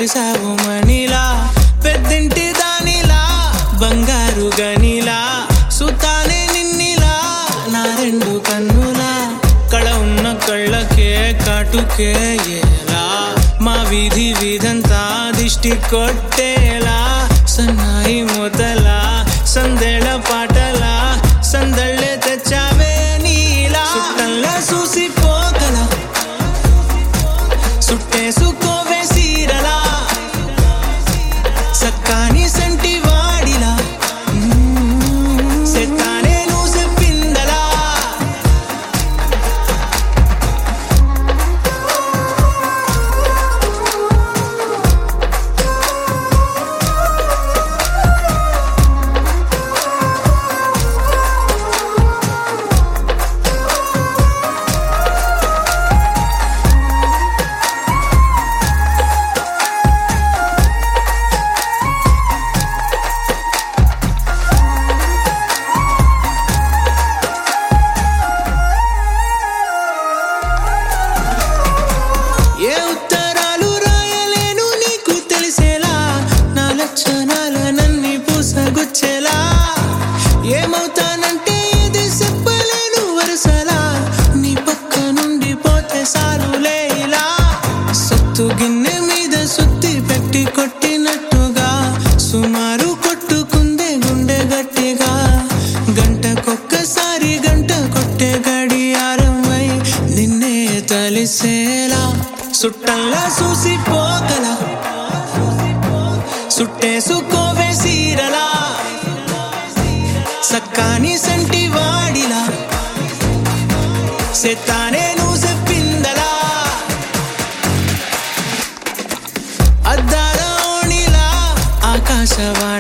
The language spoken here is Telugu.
మెరిసావు మణిలా పెద్దింటి దానిలా బంగారు గనిలా సుతానే నిన్నిలా నా రెండు కన్నులా కళ ఉన్న కళ్ళకే కాటుకే ఎలా మా వీధి వీధంతా దిష్టి కొట్టేలా సన్నాయి మొదలా సందేళ పాటలా సందళ్ళే తెచ్చావే నీలా సుట్టంలా చూసి పోగల సుట్టేసుకోవే సీరలా సక్కాని సంటి వాడిలా సెత్తానే నువ్వు చెప్పిందలా ఏ ఉత్తరాలు రాయలేను నీకు తెలిసేలా నా లక్షణాల నన్ని పూసగుచ్చేలా ఏమవుతానంటే ఇది చెప్పలేను వరుసలా నీ పక్క నుండి పోతే సాలులే ఇలా సత్తు గిన్నె మీద సుత్తి పెట్టి కొట్టినట్టుగా సుమారు కొట్టుకుందే గుండె గట్టిగా గంటకొక్కసారి గంట కొట్టే గడియారమై నిన్నే తలిసేలా సుట్టంలా చూసి పోగల సుట్టేసుకోవే సీరలా సక్కాని సంటి వాడిలా సెత్తానే నువ్వు చెప్పిందలా అద్దాల ఓణిలా ఆకాశవాణి